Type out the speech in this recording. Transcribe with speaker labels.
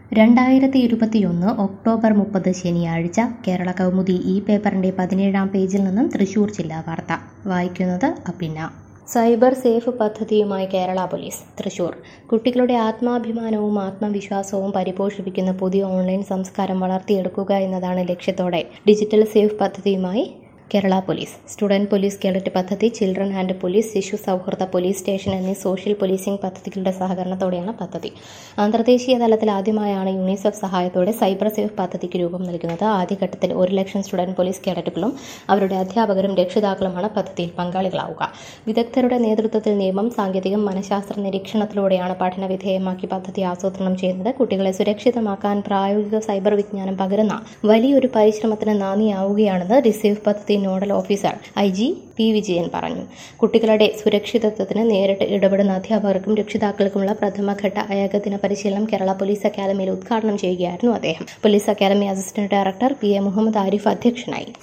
Speaker 1: രണ്ടായിരത്തി ഇരുപത്തിയൊന്ന് ഒക്ടോബർ മുപ്പത് ശനിയാഴ്ച കേരള കൗമുദി ഈ പേപ്പറിന്റെ പതിനേഴാം പേജിൽ നിന്നും തൃശൂർ ജില്ലാ വാർത്ത വായിക്കുന്നത് അപ്പിന്ന സൈബർ സേഫ് പദ്ധതിയുമായി കേരള പോലീസ് തൃശൂർ കുട്ടികളുടെ ആത്മാഭിമാനവും ആത്മവിശ്വാസവും പരിപോഷിപ്പിക്കുന്ന പുതിയ ഓൺലൈൻ സംസ്കാരം വളർത്തിയെടുക്കുക എന്നതാണ് ലക്ഷ്യത്തോടെ ഡിജിറ്റൽ സേഫ് പദ്ധതിയുമായി Kerala police student police cadet പദ്ധതി ചിൽഡ്രൻ ആൻഡ് പോലീസ് ശിശു സൗഹൃദ പോലീസ് സ്റ്റേഷൻ എന്നീ സോഷ്യൽ പോലീസിംഗ് പദ്ധതികളുടെ സഹകരണത്തോടെയാണ് പദ്ധതി അന്തർദേശീയ തലത്തിൽ ആദ്യമായാണ് യൂണിസെഫ് സഹായത്തോടെ സൈബർ സേഫ് പദ്ധതിക്ക് രൂപം നൽകുന്നത് ആദ്യഘട്ടത്തിൽ ഒരു ലക്ഷം സ്റ്റുഡന്റ് പോലീസ് കേഡറ്റുകളും അവരുടെ അധ്യാപകരും രക്ഷിതാക്കളുമാണ് പദ്ധതിയിൽ പങ്കാളികളാവുക വിദഗ്ധരുടെ നേതൃത്വത്തിൽ നിയമം സാങ്കേതികം മനഃശാസ്ത്ര നിരീക്ഷണത്തിലൂടെയാണ് പഠന വിധേയമാക്കി പദ്ധതി ആസൂത്രണം ചെയ്യുന്നത് കുട്ടികളെ സുരക്ഷിതമാക്കാൻ പ്രായോഗിക സൈബർ വിജ്ഞാനം പകരുന്ന വലിയൊരു പരിശ്രമത്തിന് നാന്ദിയാവുകയാണെന്ന് റിസീവ് പദ്ധതി nodal officer I G P Vijayan പറഞ്ഞു കുട്ടികളുടെ സുരക്ഷിതത്വത്തിന് നേരിട്ട് ഇടപെടുന്ന അധ്യാപകർക്കും രക്ഷിതാക്കൾക്കുമുള്ള പ്രഥമഘട്ട ഏകദിന പരിശീലനം കേരള പോലീസ് അക്കാദമിയിൽ ഉദ്ഘാടനം ചെയ്യുകയായിരുന്നു അദ്ദേഹം police academy assistant director P A Muhammad Arif അധ്യക്ഷനായി